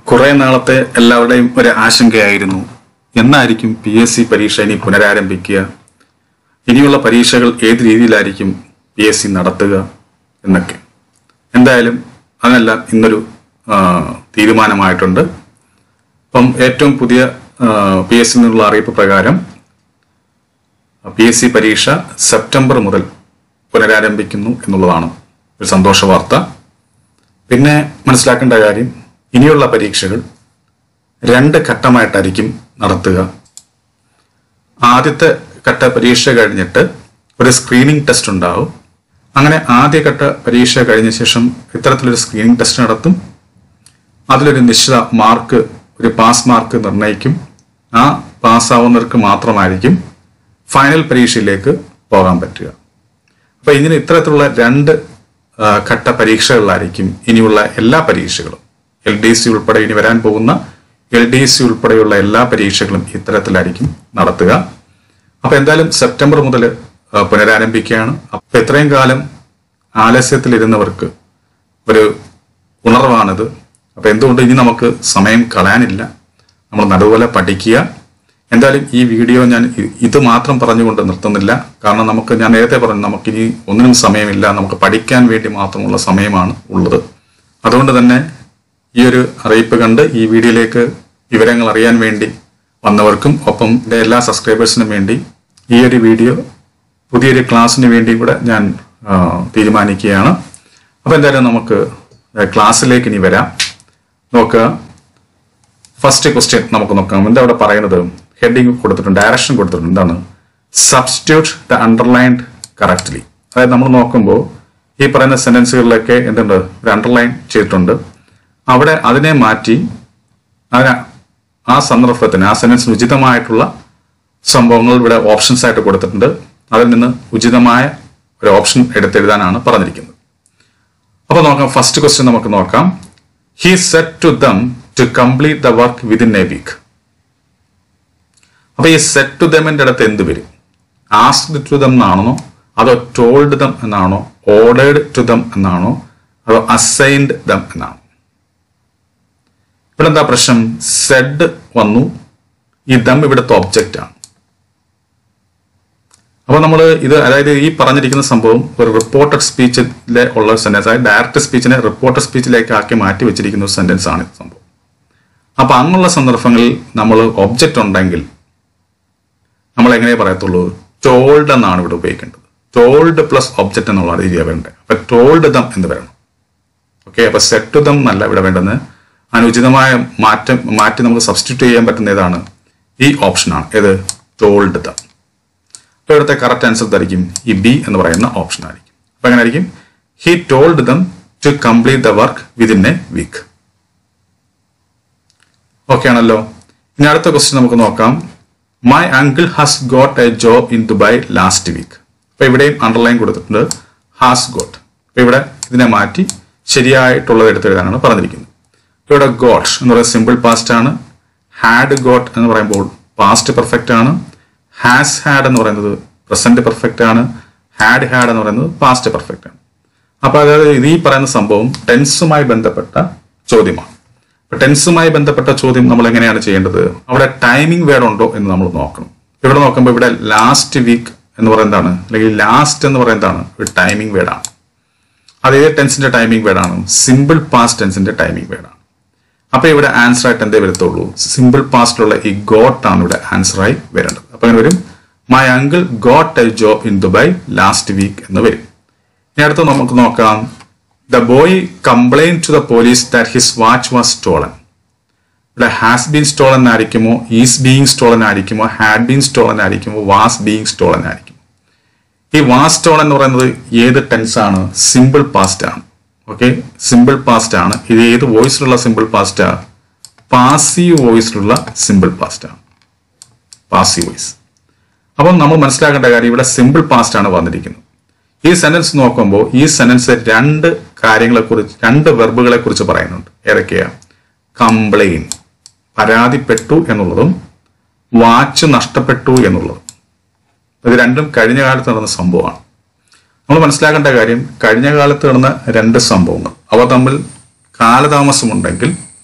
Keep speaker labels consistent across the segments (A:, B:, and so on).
A: കുറെ നാളത്തെ എല്ലാവരുടെയും ഒരു ആശങ്കയായിരുന്നു എന്നായിരിക്കും പി എസ് സി പരീക്ഷ ഇനി പുനരാരംഭിക്കുക ഇനിയുള്ള പരീക്ഷകൾ ഏത് രീതിയിലായിരിക്കും പി എസ് സി നടത്തുക എന്നൊക്കെ എന്തായാലും അതിനെല്ലാം ഇന്നൊരു ആ, തീരുമാനമായിട്ടുണ്ട് അപ്പം ഏറ്റവും പുതിയ പി എസ് സി നിന്നുള്ള അറിയിപ്പ് പ്രകാരം പി എസ് സി പരീക്ഷ സെപ്റ്റംബർ മുതൽ പുനരാരംഭിക്കുന്നു എന്നുള്ളതാണ് ഒരു സന്തോഷ വാർത്ത പിന്നെ മനസ്സിലാക്കേണ്ട കാര്യം ഇനിയുള്ള പരീക്ഷകൾ രണ്ട് ഘട്ടമായിട്ടായിരിക്കും നടത്തുക ആദ്യത്തെ ഘട്ട പരീക്ഷ കഴിഞ്ഞിട്ട് ഒരു സ്ക്രീനിങ് ടെസ്റ്റ് ഉണ്ടാവും അങ്ങനെ ആദ്യഘട്ട പരീക്ഷ കഴിഞ്ഞ ശേഷം ഇത്തരത്തിലൊരു സ്ക്രീനിങ് ടെസ്റ്റ് നടത്തും അതിലൊരു നിശ്ചിത മാർക്ക് ഒരു പാസ് മാർക്ക് നിർണ്ണയിക്കും ആ പാസ്സാവുന്നവർക്ക് മാത്രമായിരിക്കും ഫൈനൽ പരീക്ഷയിലേക്ക് പോകാൻ പറ്റുക അപ്പൊ ഇങ്ങനെ ഇത്തരത്തിലുള്ള രണ്ട് ആ, ഘട്ട പരീക്ഷകളിലായിരിക്കും ഇനിയുള്ള എല്ലാ പരീക്ഷകളും എൽ ഡി സി ഉൾപ്പെടെ ഇനി വരാൻ പോകുന്ന എൽ ഡി സി ഉൾപ്പെടെയുള്ള എല്ലാ പരീക്ഷകളും ഇത്തരത്തിലായിരിക്കും നടത്തുക അപ്പൊ എന്തായാലും സെപ്റ്റംബർ മുതൽ പുനരാരംഭിക്കുകയാണ് അപ്പൊ ഇത്രയും കാലം ആലസ്യത്തിലിരുന്നവർക്ക് ഒരു ഉണർവാണിത് അപ്പൊ എന്തുകൊണ്ട് ഇനി നമുക്ക് സമയം കളയാനില്ല നമ്മൾ നടുപോലെ പഠിക്കുക എന്തായാലും ഈ വീഡിയോ ഞാൻ ഇ- ഇത് മാത്രം പറഞ്ഞുകൊണ്ട് നിർത്തുന്നില്ല കാരണം നമുക്ക് ഞാൻ നേരത്തെ പറഞ്ഞു നമുക്കിനി ഒന്നിനും സമയമില്ല നമുക്ക് പഠിക്കാൻ വേണ്ടി മാത്രമുള്ള സമയമാണ് ഉള്ളത് അതുകൊണ്ട് തന്നെ ഈ ഒരു അറിയിപ്പ് കണ്ട് ഈ വീഡിയോയിലേക്ക് വിവരങ്ങൾ അറിയാൻ വേണ്ടി വന്നവർക്കും ഒപ്പം എൻ്റെ എല്ലാ സബ്സ്ക്രൈബേഴ്സിനും വേണ്ടി ഈ ഒരു വീഡിയോ പുതിയൊരു ക്ലാസ്സിന് വേണ്ടി കൂടെ ഞാൻ ആ, തീരുമാനിക്കുകയാണ് അപ്പോൾ എന്തായാലും നമുക്ക് ക്ലാസ്സിലേക്ക് ഇനി വരാം നോക്കുക ഫസ്റ്റ് ക്വസ്റ്റ്യൻ നമുക്ക് നോക്കാം എന്താ അവിടെ പറയുന്നത് ഹെഡിങ് കൊടുത്തിട്ടുണ്ട് ഡയറക്ഷൻ കൊടുത്തിട്ടുണ്ട് എന്താണ് സബ്സ്റ്റിറ്റ്യൂട്ട് ദ അണ്ടർലൈൻഡ് കറക്റ്റ്ലി അതായത് നമ്മൾ നോക്കുമ്പോൾ ഈ പറയുന്ന സെന്റൻസുകളിലൊക്കെ എന്തുണ്ട് ഒരു അണ്ടർലൈൻ ചെയ്തിട്ടുണ്ട് അവിടെ അതിനെ മാറ്റി അതിന് ആ സന്ദർഭത്തിന് ആ സെന്റൻസിന് ഉചിതമായിട്ടുള്ള സംഭവങ്ങൾ ഇവിടെ ഓപ്ഷൻസ് ആയിട്ട് കൊടുത്തിട്ടുണ്ട് അതിൽ നിന്ന് ഉചിതമായ ഒരു ഓപ്ഷൻ എടുത്തെഴുതാനാണ് പറഞ്ഞിരിക്കുന്നത് അപ്പൊ നോക്കാം ഫസ്റ്റ് ക്വസ്റ്റ്യൻ നമുക്ക് നോക്കാം he set to them to complete the work within a week അപ്പൊ ഈ സെറ്റ് ടു ദമിന്റെ അടുത്ത് എന്ത് വരും ആസ്ക്ഡ് ടു ദം എന്നാണോ അതോ ടോൾഡ് ദം എന്നാണോ ഓർഡേഡ് ടു ദം എന്നാണോ അതോ അസൈൻഡ് ദം എന്നാണോ ഇവിടെ എന്താ പ്രശ്നം സെഡ് വന്നു ഈ ദം ഇവിടുത്തെ ഒബ്ജക്റ്റ് ആണ് അപ്പൊ നമ്മൾ ഇത് അതായത് ഈ പറഞ്ഞിരിക്കുന്ന സംഭവം ഒരു റിപ്പോർട്ടഡ് സ്പീച്ചിലെ ഉള്ള സെന്റൻസ് അതായത് ഡയറക്റ്റ് സ്പീച്ചിനെ റിപ്പോർട്ടഡ് സ്പീച്ചിലേക്ക് ആക്കി മാറ്റി വെച്ചിരിക്കുന്ന ഒരു സെന്റൻസ് ആണ് ഇത് സംഭവം അപ്പൊ അങ്ങനെയുള്ള സന്ദർഭങ്ങളിൽ നമ്മൾ ഒബ്ജക്റ്റ് ഉണ്ടെങ്കിൽ നമ്മൾ എങ്ങനെ പറയത്തുള്ളൂ ടോൾഡ് എന്നാണ് ഇവിടെ ഉപയോഗിക്കേണ്ടത് ടോൾഡ് പ്ലസ് ഒബ്ജക്റ്റ് എന്നുള്ള രീതിയാണ് വേണ്ടത് അപ്പൊ ടോൾഡ് ദം എന്ന് വരണം ഓക്കെ അപ്പൊ സെറ്റ് ദം എന്നല്ല ഇവിടെ വേണ്ടത് അനുചിതമായ മാറ്റം മാറ്റി നമുക്ക് സബ്സ്റ്റിറ്റ്യൂട്ട് ചെയ്യാൻ പറ്റുന്ന ഏതാണ് ഈ ഓപ്ഷനാണ് ഏത് ടോൾഡ് ദം അപ്പൊ ഇവിടുത്തെ കറക്റ്റ് ആൻസർ എന്തായിരിക്കും ഈ ബി എന്ന് പറയുന്ന ഓപ്ഷൻ ആയിരിക്കും അപ്പൊ എങ്ങനെ ആയിരിക്കും he told them to complete the work within a week okay ആണല്ലോ ഇനി അടുത്ത ക്വസ്റ്റ്യൻ നമുക്ക് നോക്കാം my uncle has got a job in Dubai last week അപ്പൊ ഇവിടെയും അണ്ടർലൈൻ കൊടുത്തിട്ടുണ്ട് ഹാസ് ഗോട്ട് അപ്പൊ ഇവിടെ ഇതിനെ മാറ്റി ശരിയായിട്ടുള്ളത് എടുത്തെഴുതാനാണ് പറഞ്ഞിരിക്കുന്നത് ഇവിടെ ഗോട്ട് എന്ന് പറയുന്നത് സിമ്പിൾ പാസ്റ്റ് ആണ് ഹാഡ് ഗോട്ട് എന്ന് പറയുമ്പോൾ പാസ്റ്റ് പെർഫെക്റ്റ് ആണ് ഹാസ് ഹാഡ് എന്ന് പറയുന്നത് പ്രസന്റ് പെർഫെക്റ്റ് ആണ് ഹാഡ് ഹാഡ് എന്ന് പറയുന്നത് പാസ്റ്റ് പെർഫെക്റ്റ് ആണ് അപ്പൊ അതായത് ഇത് ഈ പറയുന്ന സംഭവം ടെൻസുമായി ബന്ധപ്പെട്ട ചോദ്യമാണ് അപ്പൊ ടെൻസുമായി ബന്ധപ്പെട്ട ചോദ്യം നമ്മൾ എങ്ങനെയാണ് ചെയ്യേണ്ടത് അവിടെ ടൈമിംഗ് വേർഡ് ഉണ്ടോ എന്ന് നമ്മൾ നോക്കണം ഇവിടെ നോക്കുമ്പോൾ ഇവിടെ ലാസ്റ്റ് വീക്ക് എന്ന് പറയുന്നതാണ് അല്ലെങ്കിൽ ലാസ്റ്റ് എന്ന് പറയുന്നതാണ് ഒരു ടൈമിംഗ് വേർഡാണ് അത് ഏത് ടെൻസിന്റെ ടൈമിംഗ് വേർഡാണ് സിമ്പിൾ പാസ്റ്റ് ടെൻസിന്റെ ടൈമിംഗ് വേർഡാണ് അപ്പൊ ഇവിടെ ആൻസർ ആയിട്ട് എന്തേ വരത്തുള്ളൂ സിമ്പിൾ പാസ്റ്റിലുള്ള ഈ ഗോട്ട് ആണ് ഇവിടെ ആൻസർ ആയി വരേണ്ടത് അപ്പൊ അങ്ങനെ വരും my uncle got a job in Dubai last week എന്ന് വരും ഇനി അടുത്ത് നമുക്ക് നോക്കാം the boy complain to the police that his watch was stolen ഇവിടെ ഹാസ് ബീൻ സ്റ്റോളൻ ആയിരിക്കുമോ ഈസ് ബീങ് സ്റ്റോളൻ ആയിരിക്കുമോ ഹാഡ് ബീൻ സ്റ്റോളൻ ആയിരിക്കുമോ വാസ് ബീങ് സ്റ്റോളൻ ആയിരിക്കും ഈ വാസ് സ്റ്റോളൻ എന്ന് പറയുന്നത് ഏത് ടെൻസ് ആണ് സിമ്പിൾ പാസ്റ്റ് ആണ് ഓക്കെ സിമ്പിൾ പാസ്റ്റ് ആണ് ഇത് ഏത് വോയിസിലുള്ള സിമ്പിൾ പാസ്റ്റ് ആണ് പാസീവ് വോയിസിലുള്ള സിമ്പിൾ പാസ്റ്റ് ആണ് പാസീവ് വോയിസ് അപ്പം നമ്മൾ മനസ്സിലാക്കേണ്ട കാര്യം ഇവിടെ സിമ്പിൾ പാസ്റ്റ് ആണ് വന്നിരിക്കുന്നത് ഈ സെന്റൻസ് നോക്കുമ്പോൾ ഈ സെന്റൻസ് രണ്ട് കാര്യങ്ങളെ കുറിച്ച് രണ്ട് വെർബുകളെ കുറിച്ച് പറയുന്നുണ്ട് ഏതൊക്കെയാ കംപ്ലെയിൻ പരാതിപ്പെട്ടു എന്നുള്ളതും വാച്ച് നഷ്ടപ്പെട്ടു എന്നുള്ളതും ഇത് രണ്ടും കഴിഞ്ഞ കാലത്ത് നടന്ന സംഭവമാണ് നമ്മൾ മനസ്സിലാക്കേണ്ട കാര്യം കഴിഞ്ഞ കാലത്ത് നടന്ന രണ്ട് സംഭവങ്ങൾ അവ തമ്മിൽ കാലതാമസമുണ്ടെങ്കിൽ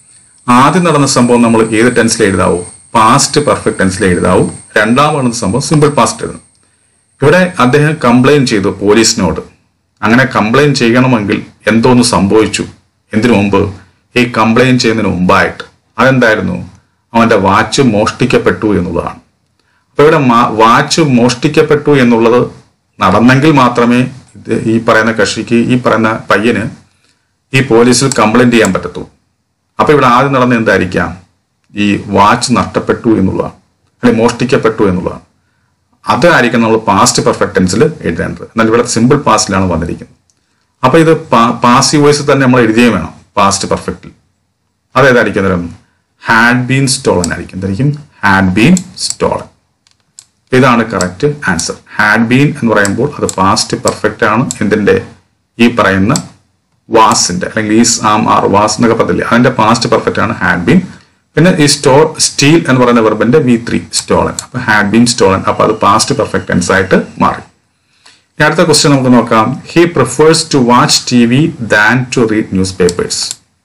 A: ആദ്യം നടന്ന സംഭവം നമ്മൾ ഏത് ടെൻസിൽ എഴുതാവൂ പാസ്റ്റ് പെർഫെക്റ്റ് ടെൻസിൽ എഴുതാവൂ രണ്ടാം നടന്ന സംഭവം സിമ്പിൾ പാസ്റ്റ് എഴുതണം ഇവിടെ അദ്ദേഹം കംപ്ലൈന്റ് ചെയ്തു പോലീസിനോട് അങ്ങനെ കംപ്ലൈന്റ് ചെയ്യണമെങ്കിൽ എന്തോന്ന് സംഭവിച്ചു എന്തിനു മുമ്പ് ഈ കംപ്ലൈന്റ് ചെയ്യുന്നതിന് മുമ്പായിട്ട് അതെന്തായിരുന്നു അവന്റെ വാച്ച് മോഷ്ടിക്കപ്പെട്ടു എന്നുള്ളതാണ് അപ്പൊ ഇവിടെ മാ- വാച്ച് മോഷ്ടിക്കപ്പെട്ടു എന്നുള്ളത് നടന്നെങ്കിൽ മാത്രമേ ഇത് ഈ പറയുന്ന കക്ഷിക്ക് ഈ പറയുന്ന പയ്യന് ഈ പോലീസിൽ കംപ്ലൈന്റ് ചെയ്യാൻ പറ്റത്തുള്ളൂ അപ്പൊ ഇവിടെ ആദ്യം നടന്ന എന്തായിരിക്കാം ഈ വാച്ച് നഷ്ടപ്പെട്ടു എന്നുള്ളതാണ് അല്ലെങ്കിൽ മോഷ്ടിക്കപ്പെട്ടു എന്നുള്ളതാണ് അതായിരിക്കും നമ്മൾ പാസ്റ്റ് പെർഫെക്റ്റ് ടെൻസിൽ എഴുതേണ്ടത് എന്നാൽ ഇവിടെ സിമ്പിൾ പാസ്റ്റിലാണ് വന്നിരിക്കുന്നത് അപ്പൊ ഇത് പാസീവ് വോയിസ് തന്നെ നമ്മൾ എഴുതിയേ വേണം പാസ്റ്റ് പെർഫെക്റ്റിൽ അതേതായിരിക്കും അന്നേരം ഹാഡ് ബീൻ സ്റ്റോളൻ ആയിരിക്കും എന്തായിരിക്കും ഹാഡ് ബീൻ സ്റ്റോളൻ ഇതാണ് കറക്റ്റ് ആൻസർ ഹാഡ് ബീൻ എന്ന് പറയുമ്പോൾ അത് പാസ്റ്റ് പെർഫെക്റ്റ് ആണ് എന്തിന്റെ ഈ പറയുന്ന വാസിന്റെ അല്ലെങ്കിൽ ഈസ് ആം ആർ വാസ് എന്നൊക്കെ പറ്റില്ലേ അതിന്റെ പാസ്റ്റ് പെർഫെക്റ്റ് ആണ് ഹാഡ് ബീൻ പിന്നെ ഈ സ്റ്റോ സ്റ്റീൽ എന്ന് പറയുന്ന വെർബിന്റെ വി ത്രീ സ്റ്റോളൻ അപ്പൊ ഹാഡ് ബീൻ സ്റ്റോളൻ അപ്പൊ അത് പാസ്റ്റ് പെർഫെക്റ്റ് ടെൻസ് ആയിട്ട് മാറി ഇനി അടുത്ത ക്വസ്റ്റ്യൻ നമുക്ക് നോക്കാം he prefers to watch T V than to read newspapers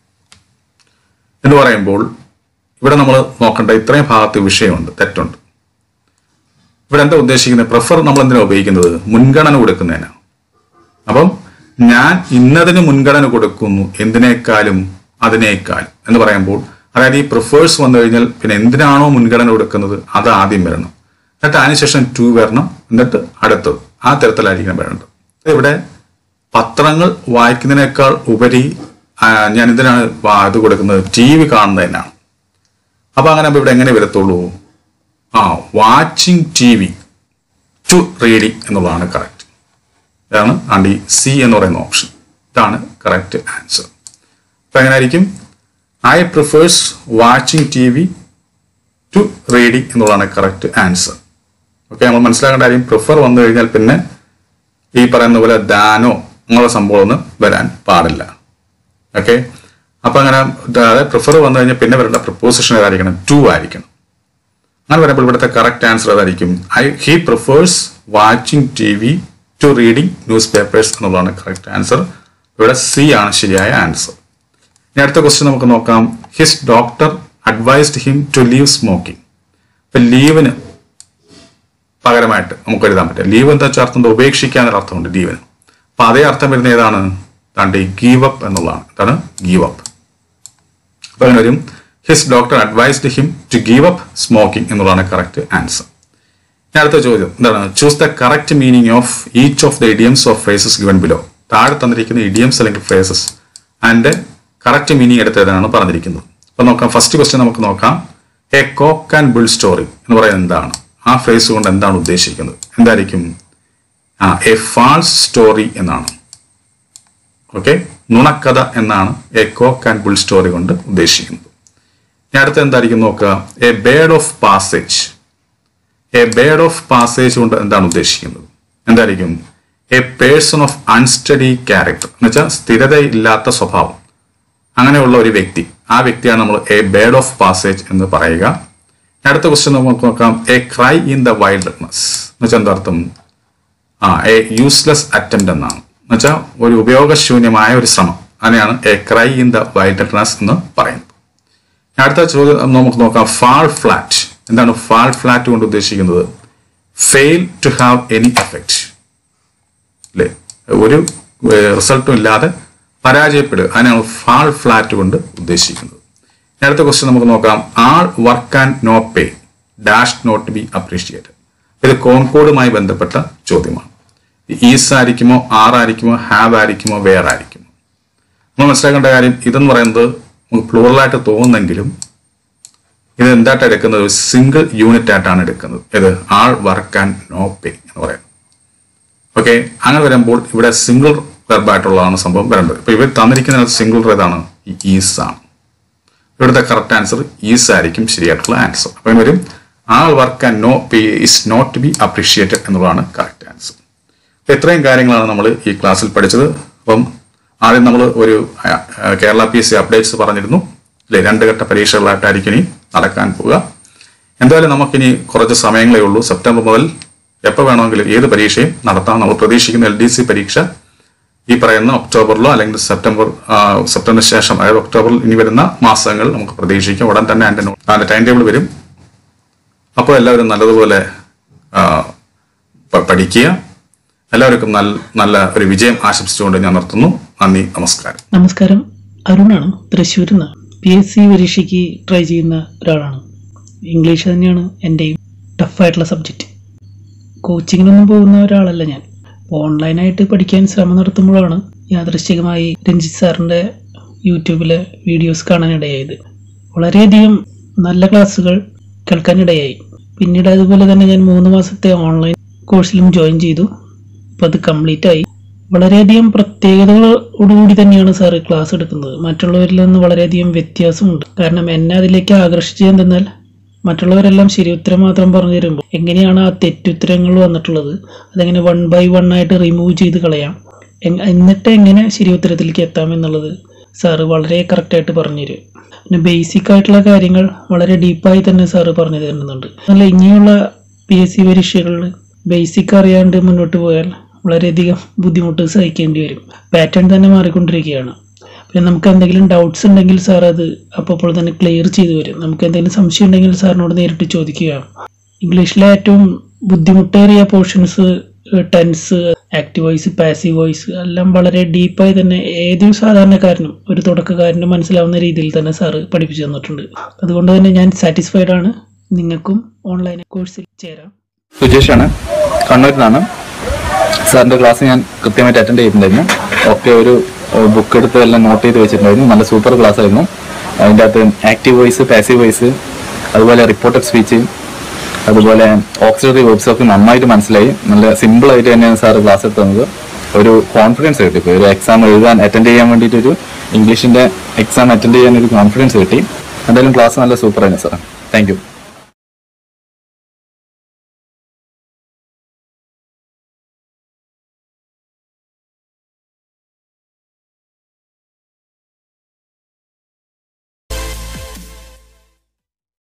A: എന്ന് പറയുമ്പോൾ ഇവിടെ നമ്മൾ നോക്കേണ്ട ഇത്രയും ഭാഗത്ത് വിഷയമുണ്ട് തെറ്റുണ്ട് ഇവിടെ എന്താ ഉദ്ദേശിക്കുന്നത് പ്രിഫർ നമ്മൾ എന്തിനാ ഉപയോഗിക്കുന്നത് മുൻഗണന കൊടുക്കുന്നതിനാണ് അപ്പം ഞാൻ ഇന്നതിന് മുൻഗണന കൊടുക്കുന്നു എന്തിനേക്കാളും അതിനേക്കാൾ എന്ന് പറയുമ്പോൾ അതായത് ഈ പ്രിഫേഴ്സ് വന്നു കഴിഞ്ഞാൽ പിന്നെ എന്തിനാണോ മുൻഗണന കൊടുക്കുന്നത് അത് ആദ്യം വരണം എന്നിട്ട് അതിനുശേഷം ടു വരണം എന്നിട്ട് അടുത്തത് ആ തരത്തിലായിരിക്കണം വരേണ്ടത് ഇവിടെ പത്രങ്ങൾ വായിക്കുന്നതിനേക്കാൾ ഉപരി ആ, ഞാൻ ഇതിനാണ് വാ- ഇത് കൊടുക്കുന്നത് ടി വി കാണുന്നതിനാണ് അപ്പൊ അങ്ങനെ ആകുമ്പോ ഇവിടെ എങ്ങനെ വരത്തുള്ളൂ ആ watching T V to reading എന്നുള്ളതാണ് കറക്റ്റ് ഇതാണ് ആണ്ട് ഈ സി എന്ന് പറയുന്ന ഓപ്ഷൻ ഇതാണ് കറക്റ്റ് ആൻസർ അപ്പൊ എങ്ങനെ ആയിരിക്കും I prefers watching T V to reading എന്നുള്ളതാണ് കറക്റ്റ് ആൻസർ ഓക്കെ നമ്മൾ മനസ്സിലാക്കേണ്ട കാര്യം പ്രിഫർ വന്നു കഴിഞ്ഞാൽ പിന്നെ ഈ പറയുന്ന പോലെ ദാനോ അങ്ങനെയുള്ള സംഭവം ഒന്നും വരാൻ പാടില്ല ഓക്കെ അപ്പൊ അങ്ങനെ അതായത് പ്രിഫർ വന്നു കഴിഞ്ഞാൽ പിന്നെ വരേണ്ട പ്രപ്പോസിഷൻ ഏതായിരിക്കണം ടു ആയിരിക്കണം അങ്ങനെ പറയുമ്പോൾ ഇവിടുത്തെ കറക്റ്റ് ആൻസർ ഏതായിരിക്കും I he prefers watching T V to reading newspapers എന്നുള്ളതാണ് കറക്റ്റ് ആൻസർ ഇവിടെ സി ആണ് ശരിയായ ആൻസർ ഇനി അടുത്ത ക്വസ്റ്റ്യൻ നമുക്ക് നോക്കാം his doctor advised him to leave smoking ഇപ്പൊ ലീവിന് പകരമായിട്ട് നമുക്ക് എഴുതാൻ പറ്റും ലീവ് എന്താ വെച്ചാൽ അർത്ഥം എന്താ? ഉപേക്ഷിക്കുക എന്നൊരു അർത്ഥമുണ്ട് ലീവിന് അപ്പൊ അതേ അർത്ഥം വരുന്ന ഏതാണ് താണ്ട് ഗീവ് അപ്പ് എന്നുള്ളതാണ് എന്താണ് ഗീവ് അപ്പ് അപ്പൊ അങ്ങനെ വരും his doctor advised him to give up smoking എന്നുള്ളതാണ് കറക്റ്റ് ആൻസർ ഇനി അടുത്ത ചോദ്യം എന്താണ് choose the correct meaning of each of the idioms of phrases given below താഴെ തന്നിരിക്കുന്ന ഇഡിയംസ് അല്ലെങ്കിൽ ഫ്രേസസ് അതിന്റെ കറക്റ്റ് മീനിങ് എടുത്തതാണ് പറഞ്ഞിരിക്കുന്നത് അപ്പൊ നോക്കാം ഫസ്റ്റ് ക്വസ്റ്റ്യൻ നമുക്ക് നോക്കാം a cock and bull story എന്ന് പറയുന്നത് എന്താണ് ആ ഫ്രേസ് കൊണ്ട് എന്താണ് ഉദ്ദേശിക്കുന്നത് എന്തായിരിക്കും ആ എ ഫാൾസ് സ്റ്റോറി എന്നാണ് ഓക്കെ നുണക്കഥ എന്നാണ് a cock and bull story കൊണ്ട് ഉദ്ദേശിക്കുന്നത് ഇനി അടുത്ത എന്തായിരിക്കും നോക്കുക a bird of passage a bird of passage കൊണ്ട് എന്താണ് ഉദ്ദേശിക്കുന്നത് എന്തായിരിക്കും a person of unsteady character എന്ന് വെച്ചാൽ സ്ഥിരതയില്ലാത്ത സ്വഭാവം അങ്ങനെയുള്ള ഒരു വ്യക്തി ആ വ്യക്തിയാണ് നമ്മൾ എ ബേഡ് ഓഫ് പാസേജ് എന്ന് പറയുക ഇനി അടുത്ത ക്വസ്റ്റ്യൻ നമുക്ക് നോക്കാം a cry in the wildness എന്ന് വെച്ചാൽ എന്താ അർത്ഥം ആ എ യൂസ്ലെസ് അറ്റംപ്റ്റ് എന്നാണ് എന്നുവെച്ചാൽ ഒരു ഉപയോഗശൂന്യമായ ഒരു ശ്രമം അതിനെയാണ് a cry in the wildness എന്ന് പറയുന്നത് ഇനി അടുത്ത ചോദ്യം നമുക്ക് നോക്കാം ഫാൾ ഫ്ലാറ്റ് എന്താണ് ഫാൾ ഫ്ലാറ്റ് കൊണ്ട് ഉദ്ദേശിക്കുന്നത് fail to have any effect അല്ലേ ഒരു റിസൾട്ടും ഇല്ലാതെ പരാജയപ്പെടുക അതിനാണ് ഫാൾ ഫ്ലാറ്റ് കൊണ്ട് ഉദ്ദേശിക്കുന്നത് ഇനി അടുത്ത ക്വസ്റ്റ്യൻ നമുക്ക് നോക്കാം all work and no pay dash not be appreciated ഇത് കോൺകോഡുമായി ബന്ധപ്പെട്ട ചോദ്യമാണ് ഈസ് ആയിരിക്കുമോ ആർ ആയിരിക്കുമോ ഹാവ് ആയിരിക്കുമോ വേർ ആയിരിക്കുമോ നമ്മൾ മനസ്സിലാക്കേണ്ട കാര്യം ഇതെന്ന് പറയുന്നത് നമുക്ക് പ്ലൂറലായിട്ട് തോന്നുന്നെങ്കിലും ഇത് എന്തായിട്ട് എടുക്കുന്നത് ഒരു സിംഗിൾ യൂണിറ്റ് ആയിട്ടാണ് എടുക്കുന്നത് ഇത് all work and no pay എന്ന് പറയുന്നത് ഓക്കെ അങ്ങനെ വരുമ്പോൾ ഇവിടെ സിംഗിൾ വെർബായിട്ടുള്ളതാണ് സംഭവം വരേണ്ടത് ഇപ്പൊ ഇവർ തന്നിരിക്കുന്ന സിംഗിൾ ഏതാണ് ഈ ഈസ് ആണ് ഇവിടുത്തെ കറക്റ്റ് ആൻസർ ഈസ് ആയിരിക്കും ശരിയായിട്ടുള്ള ആൻസർ അപ്പം വരും all work and no pay is not be appreciated എന്നുള്ളതാണ് കറക്റ്റ് ആൻസർ അപ്പൊ ഇത്രയും കാര്യങ്ങളാണ് നമ്മൾ ഈ ക്ലാസ്സിൽ പഠിച്ചത് അപ്പം ആദ്യം നമ്മൾ ഒരു ആ, ആ, Kerala P S C updates പറഞ്ഞിരുന്നു അല്ലെ രണ്ട് ഘട്ട പരീക്ഷകളായിട്ടായിരിക്കും ഇനി നടക്കാൻ പോവുക എന്തായാലും നമുക്കിനി കുറച്ച് സമയങ്ങളേ ഉള്ളൂ സെപ്റ്റംബർ മുതൽ എപ്പോൾ വേണമെങ്കിലും ഏത് പരീക്ഷയും നടത്താം നമ്മൾ പ്രതീക്ഷിക്കുന്ന എൽ ഡി സി പരീക്ഷ ഈ പറയുന്ന ഒക്ടോബറിലോ അല്ലെങ്കിൽ സെപ്റ്റംബർ ആ, സെപ്റ്റംബറിന് ശേഷം അതായത് ഒക്ടോബറിൽ ഇനി വരുന്ന മാസങ്ങൾ നമുക്ക് പ്രതീക്ഷിക്കാം ഉടൻ തന്നെ അതിന്റെ നോ- അതിന്റെ ടൈം ടേബിൾ വരും അപ്പോൾ എല്ലാവരും നല്ലതുപോലെ ആ, പ- പഠിക്കുക എല്ലാവർക്കും നല്ല നല്ല ഒരു വിജയം ആശംസിച്ചുകൊണ്ട് ഞാൻ നിർത്തുന്നു നന്ദി നമസ്കാരം
B: നമസ്കാരം അരുണാണ് തൃശ്ശൂരിൽ നിന്ന് പി എസ് സി പരീക്ഷയ്ക്ക് ട്രൈ ചെയ്യുന്ന ഒരാളാണ് ഇംഗ്ലീഷ് തന്നെയാണ് എൻ്റെയും ടഫായിട്ടുള്ള സബ്ജക്റ്റ് കോച്ചിങ്ങിനൊന്നും പോകുന്ന ഒരാളല്ല ഞാൻ ഓൺലൈനായിട്ട് പഠിക്കാൻ ശ്രമം നടത്തുമ്പോഴാണ് യാദൃശ്ചികമായി രഞ്ജിത്ത് സാറിൻ്റെ യൂട്യൂബിലെ വീഡിയോസ് കാണാനിടയായത് വളരെയധികം നല്ല ക്ലാസ്സുകൾ കേൾക്കാനിടയായി പിന്നീട് അതുപോലെ തന്നെ ഞാൻ മൂന്ന് മാസത്തെ ഓൺലൈൻ കോഴ്സിലും ജോയിൻ ചെയ്തു അപ്പോൾ അത് കംപ്ലീറ്റ് ആയി വളരെയധികം പ്രത്യേകതകളോടുകൂടി തന്നെയാണ് സാറ് ക്ലാസ് എടുക്കുന്നത് മറ്റുള്ളവരിൽ നിന്ന് വളരെയധികം വ്യത്യാസമുണ്ട് കാരണം എന്നെ അതിലേക്ക് ആകർഷിച്ചത് എന്തെന്നാൽ മറ്റുള്ളവരെല്ലാം ശരി ഉത്തരം മാത്രം പറഞ്ഞു തരുമ്പോൾ എങ്ങനെയാണ് ആ തെറ്റുത്തരങ്ങൾ വന്നിട്ടുള്ളത് അതെങ്ങനെ വൺ ബൈ വൺ ആയിട്ട് റിമൂവ് ചെയ്ത് കളയാം എങ്- എന്നിട്ട് എങ്ങനെ ശരി ഉത്തരത്തിലേക്ക് എത്താം എന്നുള്ളത് സാറ് വളരെ കറക്റ്റായിട്ട് പറഞ്ഞു തരും പിന്നെ ബേസിക് ആയിട്ടുള്ള കാര്യങ്ങൾ വളരെ ഡീപ്പായി തന്നെ സാറ് പറഞ്ഞു തരുന്നുണ്ട് അല്ല ഇനിയുള്ള പി എസ് സി പരീക്ഷകളിൽ ബേസിക് അറിയാണ്ട് മുന്നോട്ട് പോയാൽ വളരെയധികം ബുദ്ധിമുട്ട് സഹിക്കേണ്ടി വരും പാറ്റേൺ തന്നെ മാറിക്കൊണ്ടിരിക്കുകയാണ് പിന്നെ നമുക്ക് എന്തെങ്കിലും ഡൗട്ട്സ് ഉണ്ടെങ്കിൽ സാർ അത് അപ്പോൾ തന്നെ ക്ലിയർ ചെയ്തു വരും നമുക്ക് എന്തെങ്കിലും സംശയം ഉണ്ടെങ്കിൽ സാറിനോട് നേരിട്ട് ചോദിക്കുക ഇംഗ്ലീഷിലെ ഏറ്റവും ബുദ്ധിമുട്ടേറിയ portions tense active voice passive voice എല്ലാം വളരെ ഡീപ്പായി തന്നെ ഏതൊരു സാധാരണക്കാരനും ഒരു തുടക്കക്കാരനും മനസ്സിലാവുന്ന രീതിയിൽ തന്നെ സാറ് പഠിപ്പിച്ചു തന്നിട്ടുണ്ട് അതുകൊണ്ട് തന്നെ ഞാൻ സാറ്റിസ്ഫൈഡ് ആണ് നിങ്ങൾക്കും ഓൺലൈൻ കോഴ്സിൽ ചേരാം
C: സുജേഷാണ് കണ്ണൂരിൽ നിന്നാണ് സാറിന്റെ ക്ലാസ് ഞാൻ കൃത്യമായിട്ട് അറ്റൻഡ് ചെയ്തിട്ടുണ്ടായിരുന്നു ഒക്കെ ഒരു ബുക്ക് എടുത്ത് എല്ലാം നോട്ട് ചെയ്ത് വെച്ചിട്ടുണ്ടായിരുന്നു നല്ല സൂപ്പർ ക്ലാസ് ആയിരുന്നു അതിൻ്റെ അകത്ത് ആക്റ്റീവ് വോയിസ് പാസീവ് വോയിസ് അതുപോലെ റിപ്പോർട്ടഡ് സ്പീച്ച് അതുപോലെ ഓക്സിലറി വേർബ്സ് ഒക്കെ നന്നായിട്ട് മനസ്സിലായി നല്ല സിമ്പിൾ ആയിട്ട് തന്നെയാണ് സാർ ക്ലാസ് എടുത്തത് ഒരു കോൺഫിഡൻസ് കിട്ടി ഇപ്പോൾ ഒരു എക്സാം എഴുതാൻ അറ്റൻഡ് ചെയ്യാൻ വേണ്ടിയിട്ട് ഒരു ഇംഗ്ലീഷിന്റെ എക്സാം അറ്റൻഡ് ചെയ്യാൻ ഒരു കോൺഫിഡൻസ് കിട്ടി എന്തായാലും ക്ലാസ് നല്ല സൂപ്പർ ആയിരുന്നു സാർ താങ്ക് യു